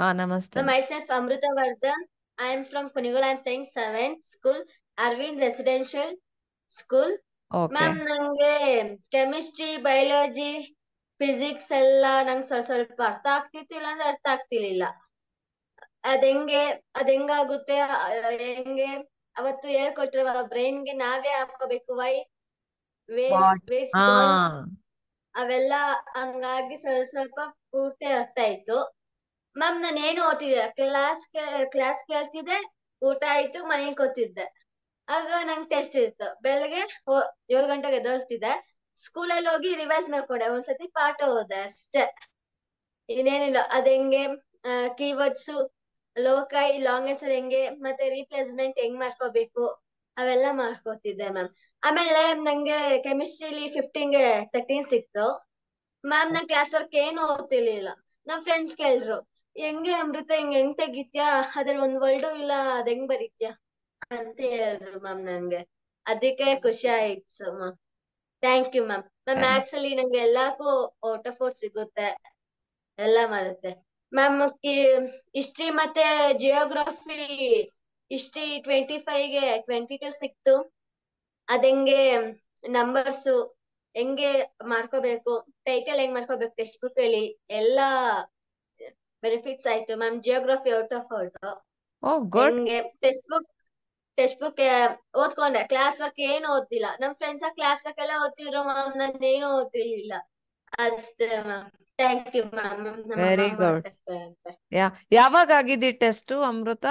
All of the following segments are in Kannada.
ಹಾ ನಮಸ್ತೆ Ma'am, myself Amrita Vardhan. I am from Kunigul. I am staying seventh school, Arvind Residential School. Okay ma'am ನಂಗೆ ಕೆಮಿಸ್ಟ್ರಿ ಬಯಾಲಜಿ ಫಿಸಿಕ್ಸ್ ಎಲ್ಲ ನಂಗೆ ಸ್ವಲ್ಪ ಸ್ವಲ್ಪ ಅರ್ಥ ಆಗ್ತಿತ್ತು ಇಲ್ಲ ಅಂದ್ರೆ ಅರ್ಥ ಆಗ್ತಿರ್ಲಿಲ್ಲ ಅದ್ ಹೆಂಗೆ ಅದ್ ಹೆಂಗಾಗುತ್ತೆ ಆ, ಹೆಂಗೆ ಅವತ್ತು ಹೇಳ್ಕೊಟ್ರು ಬ್ರೈನ್ಗೆ ನಾವೇ ಹಾಕೋಬೇಕು ವೈ What? ವೇಟ್ಸ್ ಹಾ ಅವೆಲ್ಲ ಹಂಗಾಗಿ ಸ್ವಲ್ಪ ಸ್ವಲ್ಪ ಪೂರ್ತಿ ಅರ್ಥ ಆಯ್ತು ಮ್ಯಾಮ್ ನಾನು ಏನು ಓದ್ತಿದ್ದೆ ಕ್ಲಾಸ್ ಕ್ಲಾಸ್ ಕೇಳ್ತಿದ್ದೆ ಊಟ ಆಯ್ತು ಮನೆಗೆ ಕೂತಿದ್ದೆ ಆಗ ನಂಗೆ ಟೆಸ್ಟ್ ಇತ್ತು ಬೆಳಗ್ಗೆ ಹೋ- ಏಳು ಗಂಟೆಗೆ ಎದ್ದೇಳ್ತಿದ್ದೆ ಸ್ಕೂಲಲ್ಲಿ ಹೋಗಿ ರಿವೈಸ್ ಮಾಡ್ಕೊಂಡೆ ಒಂದ್ಸತಿ ಪಾಠ ಓದೆ ಅಷ್ಟೇ ಇನ್ನೇನಿಲ್ಲ ಅದ್ ಹೆಂಗೆ ಕೀವರ್ಡ್ಸ್ ಲೋಕೈ ಲಾಂಗ್ ಆನ್ಸರ್ ಹೆಂಗೆ ಮತ್ತೆ ರೀಪ್ಲೇಸ್ಮೆಂಟ್ ಹೆಂಗ್ ಮಾಡ್ಕೋಬೇಕು ಅವೆಲ್ಲ ಮಾಡ್ಕೋತಿದ್ದೆ ಮ್ಯಾಮ್ ಆಮೇಲೆ ನಂಗೆ ಕೆಮಿಸ್ಟ್ರಿಲಿ ಫಿಫ್ಟೀನ್ಗೆ ತರ್ಟೀನ್ ಸಿಕ್ತು ಮ್ಯಾಮ್ ನಾ ಕ್ಲಾಸ್ ವರ್ಕ್ ಏನು ಓದ್ತಿರ್ಲಿಲ್ಲ ನಮ್ ಫ್ರೆಂಡ್ಸ್ ಕೇಳಿದ್ರು ಹೆಂಗೆ ಅಮೃತ ಹಿಂಗ್ ಹೆಂಗ್ ತೆಗಿತ್ಯಾ ಅದ್ರಲ್ಲಿ ಒಂದ್ ವರ್ಡು ಇಲ್ಲ ಅದ್ ಹೆಂಗ್ ಬರೀತ್ಯಾ ಅಂತ ಹೇಳಿದ್ರು ಮ್ಯಾಮ್ ನಂಗೆ ಅದಕ್ಕೆ ಖುಷಿ ಆಯ್ತು ma'am thank you ma'am ma'am Thank- maths ಅಲ್ಲಿ ನಂಗೆ ಎಲ್ಲಾಕು ಔಟ್ ಆಫ್ ಔಟ್ ಸಿಗುತ್ತೆ ಎಲ್ಲ ಮಾಡುತ್ತೆ ಮ್ಯಾಮ್ ಹಿಸ್ಟ್ರಿ ಮತ್ತೆ ಜಿಯೋಗ್ರಫಿ ಹಿಸ್ಟ್ರಿ ಟ್ವೆಂಟಿ ಗೆ ಟ್ವೆಂಟಿ ಟು ಸಿಕ್ತು ಅದ್ ಹೆಂಗೆ ನಂಬರ್ಸ್ ಹೆಂಗೆ ಮಾಡ್ಕೋಬೇಕು ಟೈಟಲ್ ಹೆಂಗ್ ಮಾಡ್ಕೋಬೇಕು ಟೆಕ್ಸ್ಟ್ ಬುಕ್ ಹೇಳಿ ಎಲ್ಲಾ ಬೆನಿಫಿಟ್ಸ್ ಆಯ್ತು ma'am geography out of out oh good ಹೆಂಗೆ ಟೆಕ್ಸ್ಟ್ ಬುಕ್ ಟೆಕ್ಸ್ಟ್ ಬುಕ್ ಓದ್ಕೊಂಡೆ ಕ್ಲಾಸ್ ವರ್ಕ್ ಏನು ಓದ್ತಿಲ್ಲ ನಮ್ ಫ್ರೆಂಡ್ಸ್ ಕ್ಲಾಸ್ ವರ್ಕ್ ಎಲ್ಲ ಓದ್ತಿದ್ರು ಮ್ಯಾಮ್ ನಾನು ಏನು ಓದ್ತಿರ್ಲಿಲ್ಲ ಅಷ್ಟೇ ಮ್ಯಾಮ್ ಥ್ಯಾಂಕ್ ಯು ಮ್ಯಾಮ್ ನಮ್ಮ ವೆರಿ ಅಮ್ಮ ಗುಡ್ ಮಾತಾಡ್ತಾರೆ ಅಂತ ಯಾ ಯಾವಾಗ ಆಗಿದೆ test Amrita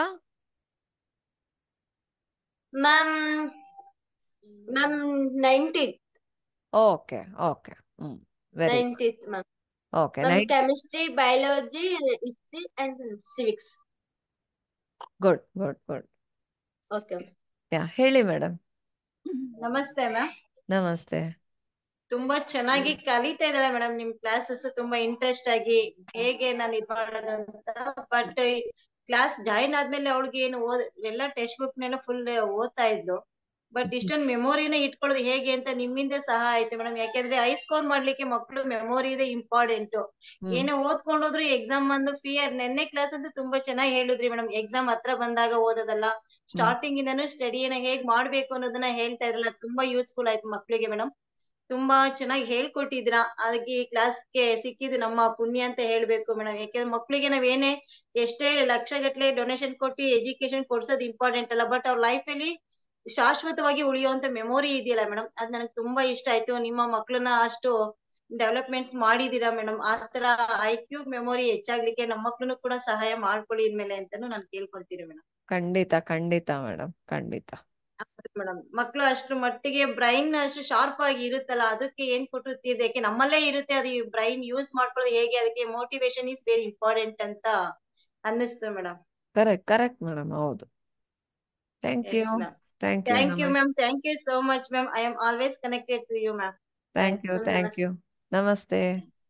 ma'am ma'am nineteen okay okay hmm very ninetieth ma'am okay ma'am night chemistry biology history and civics good good good okay yeah ಹೇಳಿ ಮೇಡಮ್ ನಮಸ್ತೆ ಮ್ಯಾಮ್ ನಮಸ್ತೆ ತುಂಬಾ ಚೆನ್ನಾಗಿ ಕಲಿತಾ ಇದ್ದಾಳೆ ಮೇಡಮ್ ನಿಮ್ ಕ್ಲಾಸಸ್ ತುಂಬಾ ಇಂಟ್ರೆಸ್ಟ್ ಆಗಿ ಹೇಗೆ ನಾನು ಇದ್ ಮಾಡೋದು ಅಂತ ಬಟ್ ಕ್ಲಾಸ್ ಜಾಯಿನ್ ಆದ್ಮೇಲೆ ಅವಳಿಗೆ ಏನು ಓದ್ ಎಲ್ಲ ಟೆಕ್ಸ್ಟ್ ಬುಕ್ ನೆಲ್ಲ ಫುಲ್ ಓದ್ತಾ ಇದ್ಲು ಬಟ್ ಇಷ್ಟೊಂದು ಮೆಮೊರಿನ ಇಟ್ಕೊಳ್ಳೋದು ಹೇಗೆ ಅಂತ ನಿಮ್ಮಿಂದ ಸಹ ಆಯ್ತು ಮೇಡಮ್ ಯಾಕೆಂದ್ರೆ ಐ ಸ್ಕೋರ್ ಮಾಡ್ಲಿಕ್ಕೆ ಮಕ್ಕಳು ಮೆಮೊರಿ ಇದೆ ಇಂಪಾರ್ಟೆಂಟ್ ಹ್ಮ್ ಏನೇ ಓದ್ಕೊಂಡೋದ್ರು ಎಕ್ಸಾಮ್ ಬಂದು ಫಿಯರ್ ನೆನ್ನೆ ಕ್ಲಾಸ್ ಅಂತೂ ತುಂಬಾ ಚೆನ್ನಾಗಿ ಹೇಳಿದ್ರಿ ಮೇಡಮ್ ಎಕ್ಸಾಮ್ ಹತ್ರ ಬಂದಾಗ ಓದೋದಲ್ಲ ಸ್ಟಾರ್ಟಿಂಗ್ ಇಂದನೂ ಸ್ಟಡಿಯನ್ನ ಹೇಗ್ ಮಾಡ್ಬೇಕು ಅನ್ನೋದನ್ನ ಹೇಳ್ತಾ ಇದ್ರಲ್ಲ ತುಂಬಾ ಯೂಸ್ಫುಲ್ ಆಯ್ತು ಮಕ್ಳಿಗೆ ಮೇಡಮ್ ತುಂಬಾ ಚೆನ್ನಾಗಿ ಹೇಳ್ಕೊಟ್ಟಿದ್ರ ಅದಕ್ಕೆ ಈ ಕ್ಲಾಸ್ಗೆ ಸಿಕ್ಕಿದ್ದು ನಮ್ಮ ಪುಣ್ಯ ಅಂತ ಹೇಳ್ಬೇಕು ಮೇಡಮ್ ಯಾಕೆಂದ್ರೆ ಮಕ್ಳಿಗೆ ನಾವ್ ಏನೇ ಎಷ್ಟೇ ಲಕ್ಷ ಗಟ್ಲೆ ಡೊನೇಷನ್ ಕೊಟ್ಟು ಎಜುಕೇಶನ್ ಕೊಡ್ಸೋದು ಇಂಪಾರ್ಟೆಂಟ್ ಅಲ್ಲ ಬಟ್ ಅವ್ರ ಲೈಫ್ ಅಲ್ಲಿ ಶಾಶ್ವತವಾಗಿ ಉಳಿಯುವಂತ ಮೆಮೊರಿ ಇದೆಯಲ್ಲ ಮೇಡಮ್ ಅದ್ ನನಗೆ ತುಂಬಾ ಇಷ್ಟ ಆಯ್ತು ನಿಮ್ಮ ಮಕ್ಳನ್ನ ಅಷ್ಟು ಡೆವಲಪ್ಮೆಂಟ್ಸ್ ಮಾಡಿದೀರಾ ಮೇಡಮ್ ಆ ತರ ಐ ಕ್ಯೂ ಮೆಮೊರಿ ಹೆಚ್ಚಾಗ್ಲಿಕ್ಕೆ ನಮ್ಮ ಮಕ್ಳನ್ನು ಕೂಡ ಸಹಾಯ ಮಾಡ್ಕೊಳ್ಳಿ ಇದ್ಮೇಲೆ ಅಂತಾನು ನಾನು ಕೇಳ್ಕೊಳ್ತೀನಿ ಮೇಡಮ್ ಖಂಡಿತ ಖಂಡಿತ ಮೇಡಮ್ ಖಂಡಿತ ಮೇಡಮ್ ಮಕ್ಳು ಅಷ್ಟು ಮಟ್ಟಿಗೆ ಬ್ರೈನ್ ಅಷ್ಟು ಶಾರ್ಪ್ ಆಗಿ ಇರುತ್ತಲ್ಲ ಅದಕ್ಕೆ ಏನ್ ಕೊಟ್ಟಿರ್ತೀರಿ ಯಾಕೆ ನಮ್ಮಲ್ಲೇ ಇರುತ್ತೆ ಅದು ಬ್ರೈನ್ ಯೂಸ್ ಮಾಡ್ಕೊಳ್ಳೋದು ಹೇಗೆ ಅದಕ್ಕೆ ಮೋಟಿವೇಶನ್ ಇಸ್ ವೆರಿ ಇಂಪಾರ್ಟೆಂಟ್ ಅಂತ ಅನ್ನಿಸ್ತು ಮೇಡಮ್ ಕರೆಕ್ಟ್ ಕರೆಕ್ಟ್ ಮೇಡಮ್ ಹೌದು thank you yes ma'am thank you thank you ma'am thank you so much ma'am I am always connected to you ma'am thank you thank you ನಮಸ್ತೆ